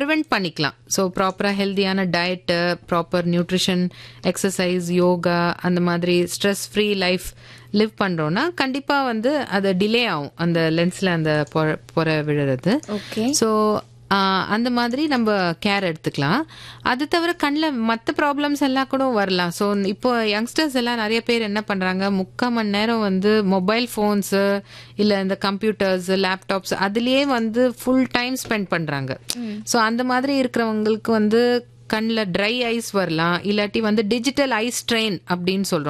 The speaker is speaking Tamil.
ப்ரிவெண்ட் பண்ணிக்கலாம் ஸோ ப்ராப்பராக ஹெல்த்தியான diet proper nutrition exercise yoga அந்த மாதிரி ஸ்ட்ரெஸ் ஃப்ரீ லைஃப் லிவ் பண்ணுறோன்னா கண்டிப்பாக வந்து அது டிலே ஆகும் அந்த லென்ஸில் அந்த பொற பொற விழுறது ஓகே ஸோ அந்த மாதிரி நம்ம கேர் எடுத்துக்கலாம் அது தவிர கண்ணில் மற்ற ப்ராப்ளம்ஸ் எல்லாம் கூட வரலாம் ஸோ இப்போ யங்ஸ்டர்ஸ் எல்லாம் நிறைய பேர் என்ன பண்ணுறாங்க முக்கால் மணி நேரம் வந்து மொபைல் ஃபோன்ஸு இல்லை இந்த கம்ப்யூட்டர்ஸ் லேப்டாப்ஸ் அதுலேயே வந்து ஃபுல் டைம் ஸ்பெண்ட் பண்ணுறாங்க ஸோ அந்த மாதிரி இருக்கிறவங்களுக்கு வந்து கண்ணில் ட்ரை ஐஸ் வரலாம் இல்லாட்டி வந்து டிஜிட்டல் ஐ ஸ்ட்ரெயின் அப்படின்னு சொல்கிறோம்